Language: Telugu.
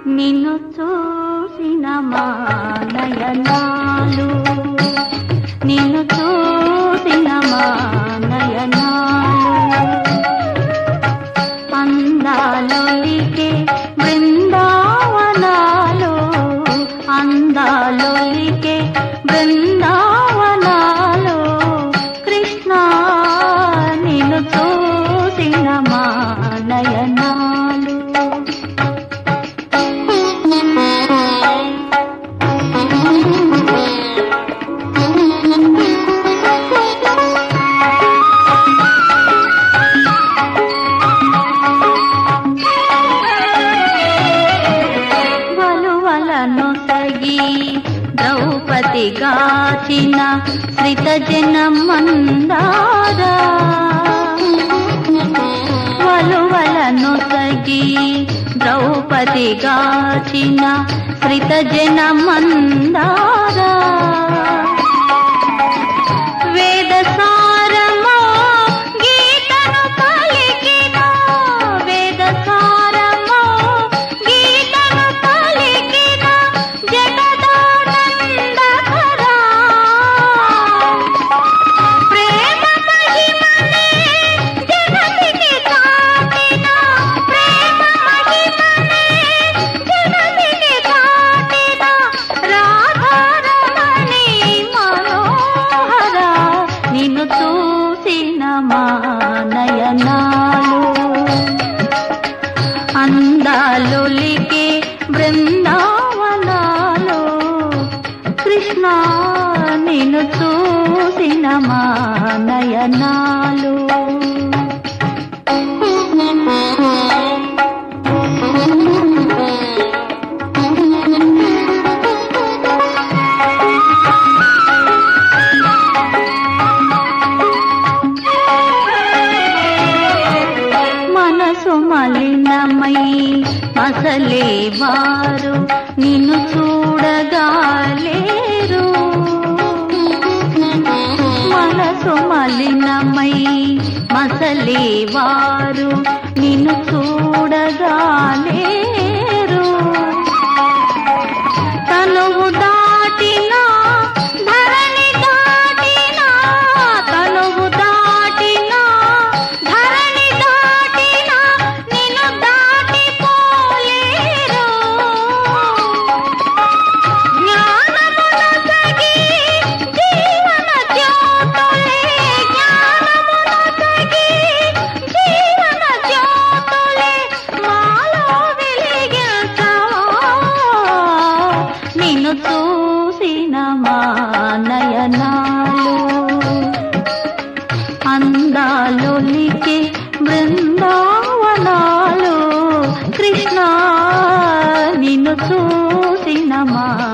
నిన్ను చూసిన మా నయనాలు నిన్ను చూసిన మా నయనాలు అందాలొలికే బృందావనాలు అందాలొలికే బృందావనాలు కృష్ణ నిన్ను చూసిన మా నయనాలు వలువలను సగి ద్రౌపది గాచిన శ్రిత జనమందార వలువలను సగి ద్రౌపది గాచిన శ్రిత జనమందార వేద సారమో గీతను పలికిన వేద సారమో గీతను పలికిన జగదానందకరా ప్రేమ మహిమనే జగతికి చాటిన ప్రేమ మహిమనే జగతికి చాటిన రాధారమణి మనోహర నిన్ను చూసిన మా నయనాలు అందాలొలికే బృందావనాలు కృష్ణ నిన్ను చూసిన మా నయనాలు మనసు మలినమై మసలే వారు నిన్ను చూడగాలేరు మనసు మలినమై మసలే వారు నిన్ను చూడగాలేరు తనువు దాటినా ధరణి దాటినా తనువు దాటినా ధరణి దాటినా నిన్ను దాటిపోలేరు జ్ఞానమును సగి జీవన జ్యోతులే జ్ఞానమును సగి జీవన జ్యోతులే మాలో వెలిగించవా నిన్ను చూసిన మా నయనాలు అందాలొలికే బృందావనాలు కృష్ణ నిన్ను చూసిన మా